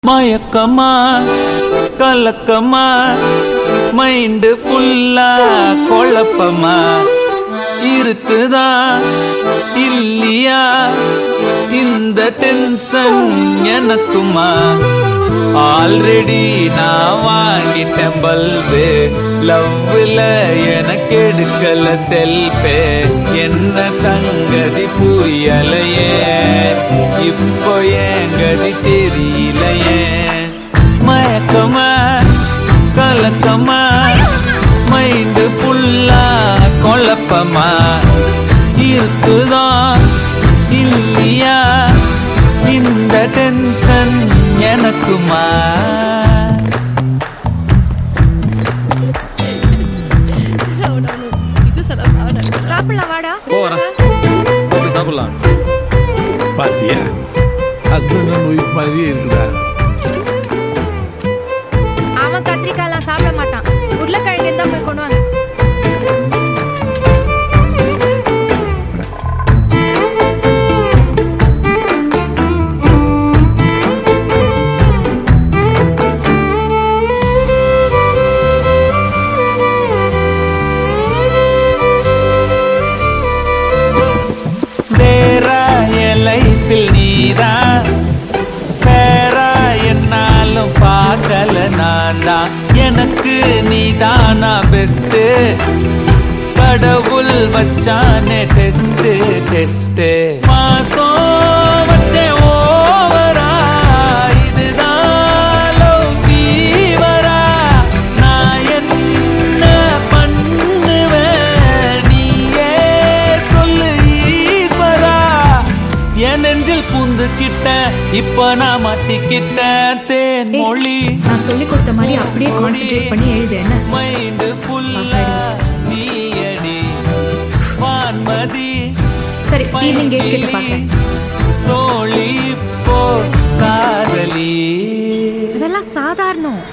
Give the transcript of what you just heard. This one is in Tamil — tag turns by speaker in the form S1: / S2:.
S1: மயக்கமா கலக்கமா மைண்டு ஃபுல்லா குழப்பமா இருக்குதா இல்லையா இந்த டென்ஷன் எனக்குமா ஆல்ரெடி நான் வாங்கிட்டேன் பல்பு லவ்ல எனக்கு எடுக்கல செல்ஃபே என்ன சங்கதி புரியலையே இப்போ என் கதி தெரியலையே மயக்கமா கலக்கமா மைண்டு ஃபுல்லா குழப்பமா இருக்குதா இல்லையா இந்த டென்ஷன் எனக்குமா
S2: சாப்பிடலாம் வாடா
S3: போறேன் போய் சாப்பிடலாம்
S4: பாத்தியா ஹஸ்பண்ட் அண்ட் ஒய்ஃப் மாதிரியே இருக்குடா
S2: அவன் கத்திரிக்காய்லாம் சாப்பிட மாட்டான் உருளைக்கிழங்கு தான் போய் கொண்டு வாங்க
S1: வேறா என் லைஃபில் நீதா வேறா என்னாலும் பார்க்கல நான் தான் எனக்கு நீதானா பெஸ்ட் கடவுள் வச்சானே டெஸ்ட் டெஸ்ட் மாசம் வச்சே ஓவரா இதுதான் love fever-ஆ? நான் என்ன பண்ணுவேன் நீயே சொல்லு ஈஸ்வரா என் நெஞ்சில் பூந்துக்கிட்ட இப்ப நான் மாட்டிக்கிட்டேன் தேன் மொழி
S5: நான் சொல்லி கொடுத்த மாதிரி அப்படியே கான்சென்ட்ரேட் பண்ணி எழுது என்ன
S1: மைண்டு ஃபுல்லா
S5: Pass ஆயிடுவேன்.
S1: நீயடி வான்மதி
S5: சரி ஈவினிங் கேட் கிட்ட பாக்குறேன்
S1: தோழி போ காதலி
S5: இதெல்லாம் சாதாரணம்